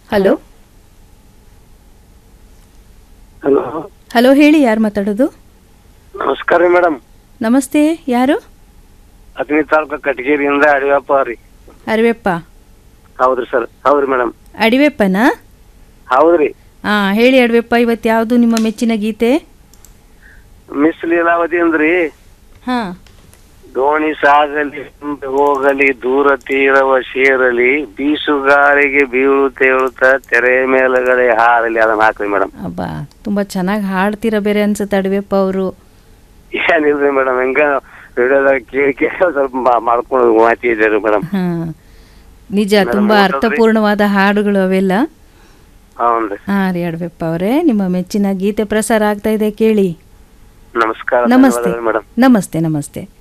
Hello hello hello ಹೇಳಿ ಯಾರು ಮಾತಾಡೋದು ನಮಸ್ಕಾರ ರೀ ಮೇಡಮ್ ನಮಸ್ತೆ ಯಾರು ಹದಿನೈದು ತಾಲೂಕು ಕಟಗೇರಿಯಿಂದ ಅಡಿಯಪ್ಪ ರೀ ಅರಿವೆಪ್ಪ ಹೌದ್ರಿ ಸರ್ ಹೌದ್ರಿ ಮೇಡಮ್ ಅಡಿವೆಪ್ಪನಾ ಹೌದ್ರಿ ಹಾಂ ಹೇಳಿ ಅಡಿವೆಪ್ಪ ಇವತ್ತು ಯಾವುದು ನಿಮ್ಮ ಮೆಚ್ಚಿನ ಗೀತೆ ಮಿಸ್ ಲೀಲಾವತಿ ಅಂದ್ರಿ ಹಾಂ ದೋಣಿ ಸಾಗಲಿ ಮುಂದೆ ಹೋಗಲಿ ದೂರ ತೀರವ ಸೇರಲಿ ಬೀಸುಗಾರಿಗೆ ಬೀಳು ತೇಳುತ್ತ ತೆರೆ ಮೇಲುಗಡೆ ಹಾರಲಿ ಅದನ್ನ ಹಾಕ್ರಿ ಮೇಡಮ್ ಅಬ್ಬಾ ತುಂಬ ಚೆನ್ನಾಗಿ ಹಾಡ್ತೀರ ಬೇರೆ ಅನ್ಸುತ್ತೆ ಅಡಿವೆಪ್ಪ ಅವರು ಏನಿಲ್ರಿ ಮೇಡಮ್ ಹೆಂಗ ರೇಡಿಯೋದಾಗ ಕೇಳಿ ಕೇಳಿ ಸ್ವಲ್ಪ ಮಾ- ಮಾಡ್ಕೊಂಡು ಮಾತಿದ್ದೀರಿ ಮೇಡಮ್ ಹಾಂ ನಿಜ Madam, ತುಂಬ ಊಟದ್ರಿ? ಅರ್ಥಪೂರ್ಣವಾದ ಹಾಡುಗಳು ಅವೆಲ್ಲ ಹೌನ್ರಿ ಹಾಂ ರೀ ಅಡವೆಪ್ಪ ಅವರೇ ನಿಮ್ಮ ಮೆಚ್ಚಿನ ಗೀತೆ ಪ್ರಸಾರ ಆಗ್ತಾ ಇದೆ ಕೇಳಿ ನಮಸ್ಕಾರ ನಮಸ್ತೆ ಧನ್ಯವಾದಗಳು ಮೇಡಮ್ ನಮಸ್ತೆ ನಮಸ್ತೆ